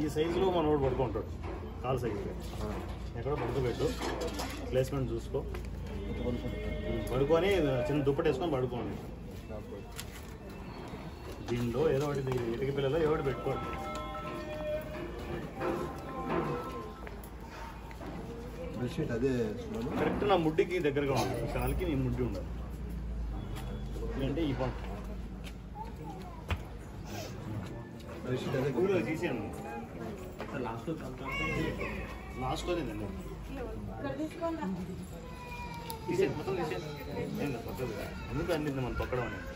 ఈ సైజులో మనోడు పడుకుంటాడు కాలు సైజు ఎక్కడో పడుకోబెట్టు ప్లేస్మెంట్ చూసుకో పడుకొని చిన్న దుప్పటి వేసుకొని పడుకోండి దీనిలో ఏదో ఒకటి ఇది ఇటుక పిల్లలో ఏదో ఒకటి పెట్టుకోండి బెడ్షీట్ అదే వేస్తున్నాను కరెక్ట్ నా ముడ్డికి దగ్గరగా ఉండాలి ఈ కాలికి నీ ముడ్డి ఉండాలి అంటే ఈ పంట బెడ్షీట్ అదే ఊళ్ళో తీసేయండి లాస్ట్లో తిందండి తీసే మొత్తం తీసేయండి ఏం కాదు, పక్కకు. ఎందుకు అందింది మనం తొక్కడం అనేది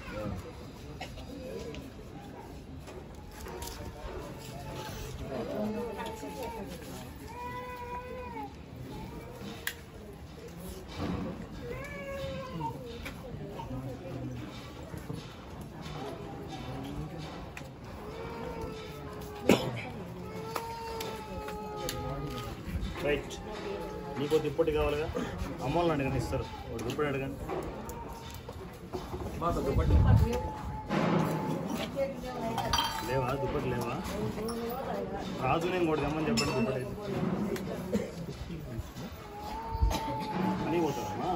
రైట్ నీకు దుప్పటి కావాలిగా అమ్మోళ్ళని అడగండి ఇస్తారు వాడు దుప్పటి అడగండి లేవా దుప్పటి లేవా రాజు నేను కూడా తెమ్మని చెప్పండి దుప్పటి అని పోతారమ్మా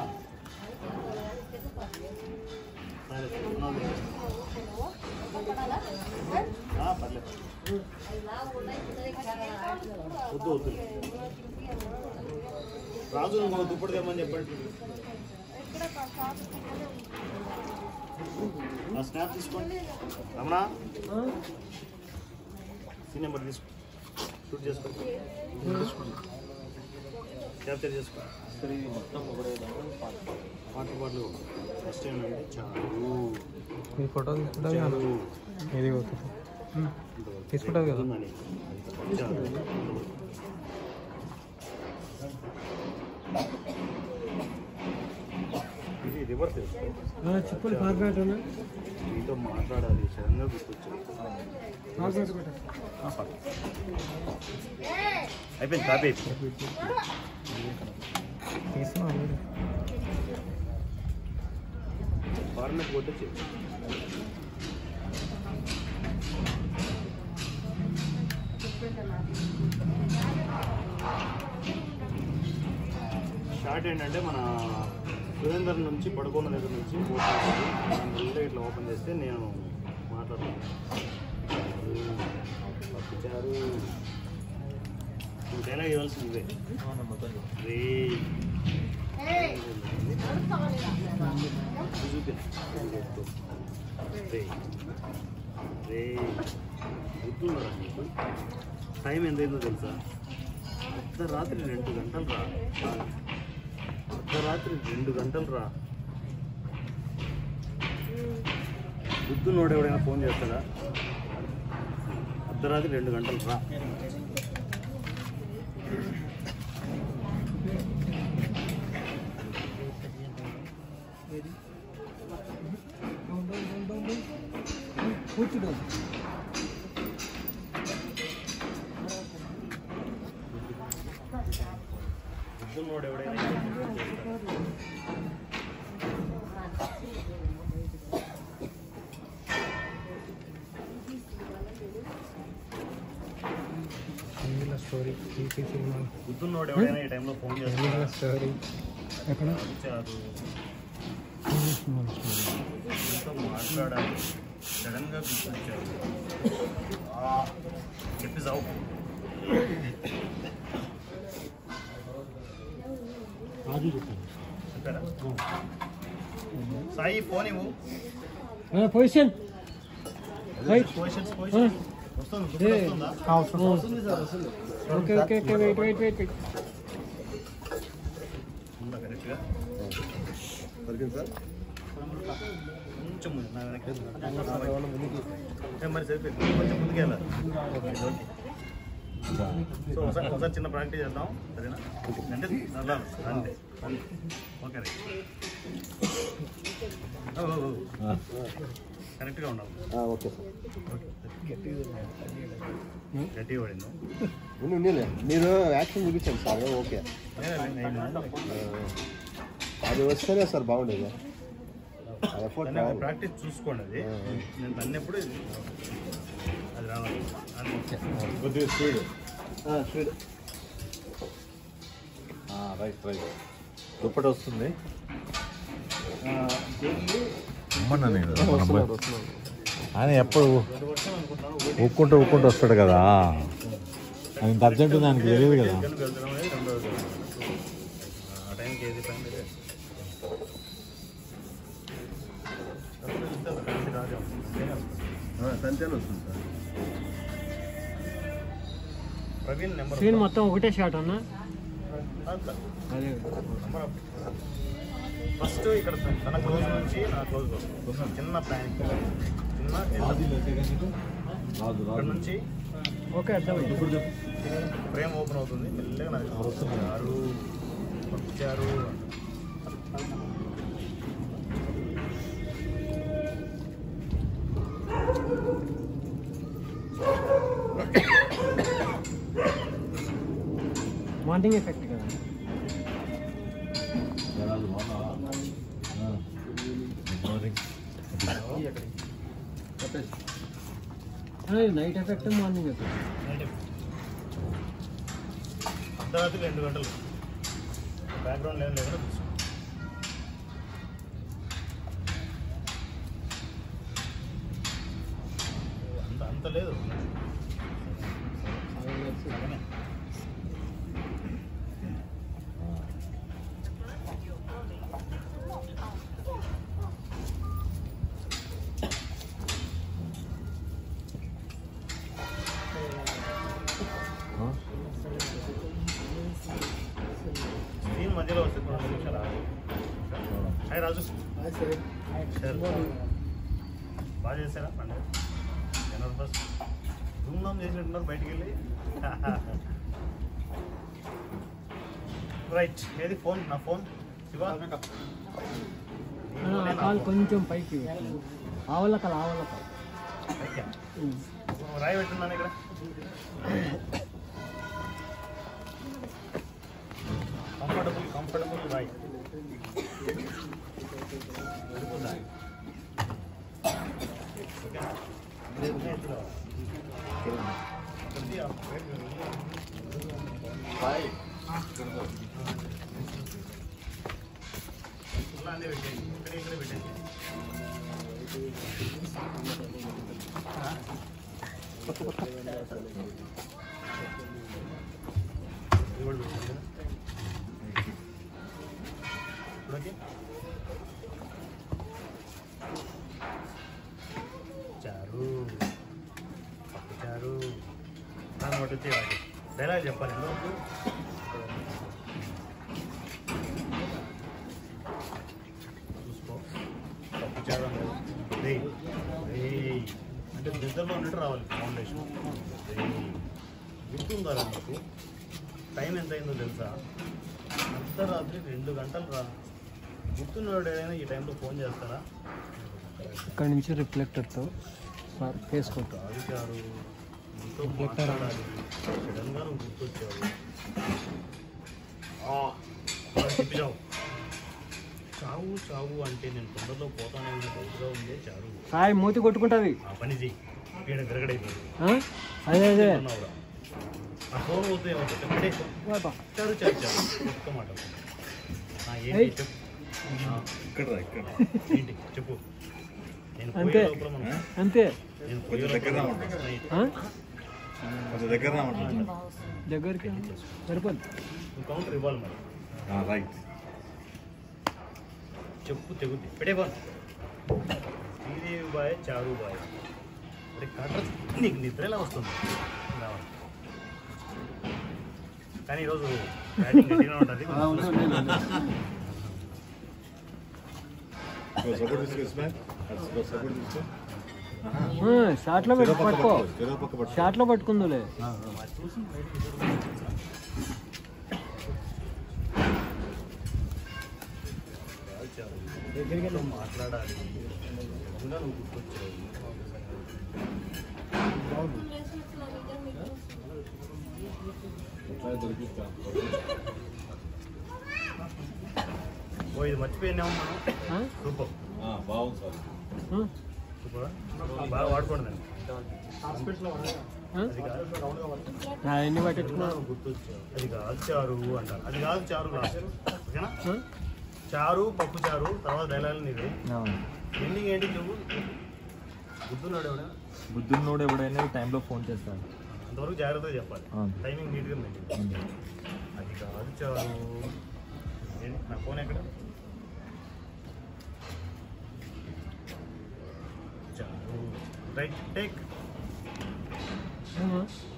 సరే సరే, ఉన్నాను. ఆ, పర్లేదు వద్దు వద్దు రాజు ఇంకో దుప్పటి తెమ్మని చెప్పండి ఆ స్నాప్ తీసుకోండి రమణ సీ నెంబర్ తీసుకో షూట్ చేసుకో క్యాప్చర్ చేసుకో వాటర్ బాటిల్ ఫస్ట్ ఏంటంటే చాలు ఈ ఫోటో తీసుకుంటావు కదా చాలు ఇది పోతుంది తీసుకుంటావు కదా ఉందని. చాలు ఇది రివర్స్ చేసుకో చెప్పులు ఫార్మాట్ మీతో మాట్లాడాలి సడన్గా గుర్తొచ్చింది అయిపోయింది కాపీ అయిపోయింది తీసుకున్నా ఫార్మెట్ కొట్టచ్చు షార్ట్ ఏంటంటే మన సురేందర్ నుంచి పడుకున్న దగ్గర నుంచి పోతుంది మళ్ళీ ఇట్లా ఓపెన్ చేస్తే నేను మాట్లాడతాను పంపించారు ఇంకైనా ఇవ్వాల్సిందే రే రే గుర్తున్నారా నీకు టైం ఎంతైందో తెలుసా అర్ధరాత్రి రెండు గంటలు రా అర్ధరాత్రి రెండు గంటలు రా గుర్తున్నోడు ఎవడైనా ఫోన్ చేస్తాడా అర్ధరాత్రి రెండు గంటలు రా గుర్తున్నోడు ఎవడైనా ఫోన్ చేస్తాడా? ఇందులో స్టోరీ తీసి సినిమా గుర్తున్నోడు ఎవడైనా ఈ టైంలో ఫోన్ చేస్తాడా ఇందులో స్టోరీ ఎక్కడ వచ్చారు మీతో మాట్లాడాలి సడన్గా గుర్తొచ్చారు ఆ, చెప్పి సావు రాజు చెప్పారా సాయి ఫోన్ ఇవ్వు పొజిషన్ పొజిషన్స్ పొజిషన్ వస్తుంది గుర్తు వస్తుందా వస్తుంది సార్ వస్తుంది okay okay okay wait wait wait wait ఉందా కరెక్ట్గా దొరికింది సార్ కొంచెం ముందు నా వెనక్కి ఏ, మరి సరిపోయింది కొంచెం ముందుకు వెళ్ళాలి ఓకే ఓకే సో ఒకసారి ఒకసారి చిన్న ప్రాక్టీస్ చేద్దాం సరేనా అంటే వెళ్ళాలి అంతే అంతే ఓకే రైట్ ఓ, ఓ, ఓ. కరెక్ట్గా ఉండాలి ఓకే సార్ ఓకే గట్టిగా పడింది ఉండి ఉండలే మీరు యాక్షన్ చూపించండి సార్ ఓకే ఏ, నేను- ఆ, అది వస్తేనే సార్ బాగుండేది అది ఎఫర్ట్ దాన్ని ఒక ప్రాక్టీస్ చూసుకోండి అది నేను తన్నప్పుడు అది రావాలి అని కొద్దిగా స్పీడ్ స్పీడ్ రైట్ రైట్ దుప్పటి వస్తుంది అమ్మన్నా నేను మన అబ్బాయి. ఆయన ఎప్పుడు ఊక్కుంటూ ఊక్కుంటూ వస్తాడు కదా ఆయన ఇంత అర్జెంట్ దానికి తెలియదు కదా చికెన్ వెళ్తున్నాం అనేది రెండోది ఆ టైంకి ఏది పని లేదు సంచాలు వస్తుంది సార్ ప్రవీణ్ నెంబర్ సీన్ మొత్తం ఒకటే షాట్ అన్న అంతా అదే నెంబర్ ఫస్ట్ ఇక్కడ తన క్లోజ్ నుంచి నా క్లోజ్ చిన్న ప్లాన్ చిన్న ఇక్కడ నుంచి ఓకే అర్థమైంది ఫ్రేమ్ ఓపెన్ అవుతుంది మెల్లగా నాకు వచ్చారు వచ్చారు మార్నింగ్ ఎఫెక్ట్ కదా నైట్ ఎఫెక్ట్ మార్నింగ్ ఎఫెక్ట్ అర్ధరాత్రి రెండు గంటలు బ్యాక్గ్రౌండ్ లేదు లేకుండా కూర్చో. అంత అంత లేదు సగమే. సీన్ మధ్యలో వస్తుంది రెండు నిమిషాలు ఆగు. హాయ్ రాజు సార్ బాగా చేశారా పండుగ జనవరి ఫస్ట్ ధూమ్ధామ్ చేసినట్టున్నారు బయటికి వెళ్ళి రైట్ ఏది ఫోన్ నా ఫోన్ శివ ఆ కాల్ కొంచెం పైకి పెట్టు. ఆవల కాల్ ఆవల కాల్ ఓకే. రాయి పెట్టున్నాను ఇక్కడ కంఫర్టబుల్ కంఫర్టబుల్ రాయి సరిపోతుందా? ఓకేనా? ఇదే ఎత్తులో. కొద్ది ఆ ప్లేట్ ఇలానే పెట్టేయండి ఇక్కడ ఇక్కడ పెట్టేయండి ఇది కూడా పెట్టేయండి కదా. ఇప్పుడు ఓకే చారు పప్పు చారు దాన్ని బట్టి వచ్చి వాటి డైలాగ్ చెప్పాలి ఎందుకు చూసుకో పప్పు చారు అనేది రేయ్ రేయ్ అంటే నిద్రలో ఉన్నట్టు రావాలి ఫౌండేషన్ రేయ్ గుర్తుందా రా మీకు టైం ఎంత అయిందో తెలుసా అర్ధరాత్రి రెండు గంటలు రా గుర్తున్నవాడు ఏదైనా ఈ టైంలో ఫోన్ చేస్తారా ఇక్కడ నుంచి రిఫ్లెక్టర్తో వేసుకుంటాం రాజుగారు నీతో మాట్లాడాలి సడన్గా నువ్వు గుర్తొచ్చావు ఆ, అలా చెప్పినావు చావు చావు అంటే నేను తొందరలో పోతానే ఉన్న రోజుగా ఉందే చారు సాయి మూతి కొట్టుకుంటుంది ఆ పని చెయ్యి పీడ విరగడైపోయింది అదే అదే ఉన్నావురా. ఆ ఫోన్ పోతే ఏమవుతుంది చెప్పండి బాబా. చారు చారు చారు ఒక్క మాట ఆ, ఏంటి ఏయ్. చెప్పు ఆ, ఇక్కడ రా, ఇక్కడ ఏంటి చెప్పు నేను అంతే. పోయే లోపల మనం అంతే నేను పోయే దగ్గర లోపల రావద్దు. స్నేహితుడు. ఆ? కొంచెం దగ్గర రామంటున్నాను దగ్గరికి సరిపోద్ది నువ్వు కౌంటర్ ఇవ్వాలి మరి రైట్ చెప్పు తెగుద్ది పెట్టే phone Sridevi bye Charu bye మరి కట్టర్ నీకు నిద్ర ఎలా వస్తుంది రావాలి కానీ ఈరోజు బ్యాటింగ్ గట్టిగా ఉంటుంది సపోర్ట్ తీసుకో ఇస్మాయిల్ సపోర్ట్ తీసుకో షార్ట్లో పెట్టు చెరో పక్క పట్టుకో పట్టుకో చెరో పక్క పట్టుకో షార్ట్లో పట్టుకుందులే చూసి బయటికి దగ్గరికి వెళ్ళి మాట్లాడాలి ఇంకా నువ్వు గుర్తొచ్చావు ఓ ఇది మర్చిపోయినాము మనం ఆ? సూపర్ బాగుంది సార్ ఆ? సూపర్ బాగా వాడుకోండి దాన్ని హాస్పిటల్లో ఆ? అది కాదు నా ఎన్ని పట్టించుకున్నాను గుర్తొచ్చావు అది కాదు చారు అంటారు అది కాదు చారు లాస్ట్ ఓకేనా ఆ? చారు పప్పు చారు తర్వాత డైలాగ్ నీవే అవును. ఎండింగ్ ఏంటి నువ్వు గుర్తున్నాడు ఎవడా బుద్ధున్నోడు ఎవడైనా ఈ టైంలో ఫోన్ చేస్తాడు అంతవరకు జాగ్రత్తగా చెప్పాలి అవును. టైమింగ్ నీట్గా మెయింటైన్ అంతే. అది కాదు చారు ఏంటి నా ఫోన్ ఎక్కడ చారు రైట్ టేక్ ఆహా.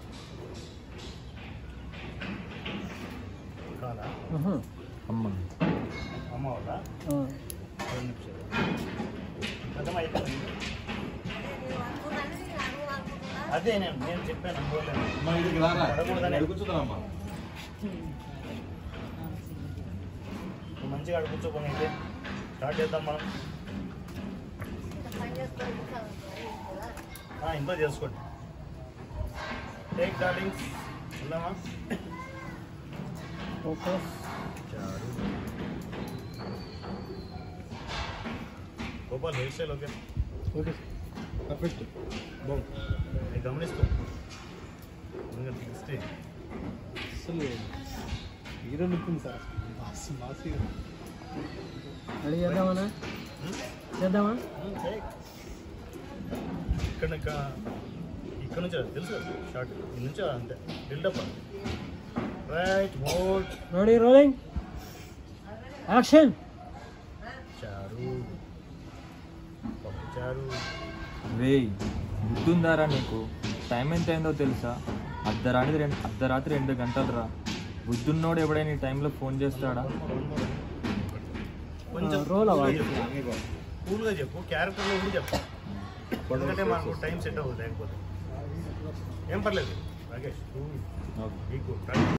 కాదా ఆహా. అమ్మ అమ్మ వాళ్ళ ఆ. రెండు నిమిషాలు అర్థం అయిపోయింది అదే నేను నేను చెప్పాను అనుకోలేను పడకూడదని నువ్వు మంచిగా అక్కడ కూర్చోపోయి అయితే స్టార్ట్ చేద్దాం మనం ఆ, ఇంట్లో చేసుకోండి టేక్ డార్లింగ్స్ వెళ్దామా focus Charu Gopal hair style okay okay perfect బాగుంది నేను గమనిస్తూ ఎందుకంటే హిస్టరీ అసలు హీరో లుక్ ఉంది sir mass mass hero ready చేద్దామన్నా చేద్దామా ఇక్కడ ఇక్కడ ఇక్కడ నుంచి తెలుసు కదా షార్ట్ ఇక్కడ నుంచి అంతే buildup right mode ready rolling action Charu Pappu చారు రేయ్ బుద్ధుందారా నీకు టైం ఎంత అయిందో తెలుసా అర్ధరాత్రి రెండు అర్ధరాత్రి రెండు గంటలు రా బుద్ధున్నోడు ఎవడైనా ఈ టైంలో ఫోన్ చేస్తాడా కొంచెం ఆ, roll అవ్వాలి. కూల్గా చెప్పు క్యారెక్టర్లో కూడా చెప్పు ఎందుకంటే మాకు టైం సెట్ అవ్వదు లేకపోతే ఏం పర్లేదు రాకేష్ ఓకే నీకు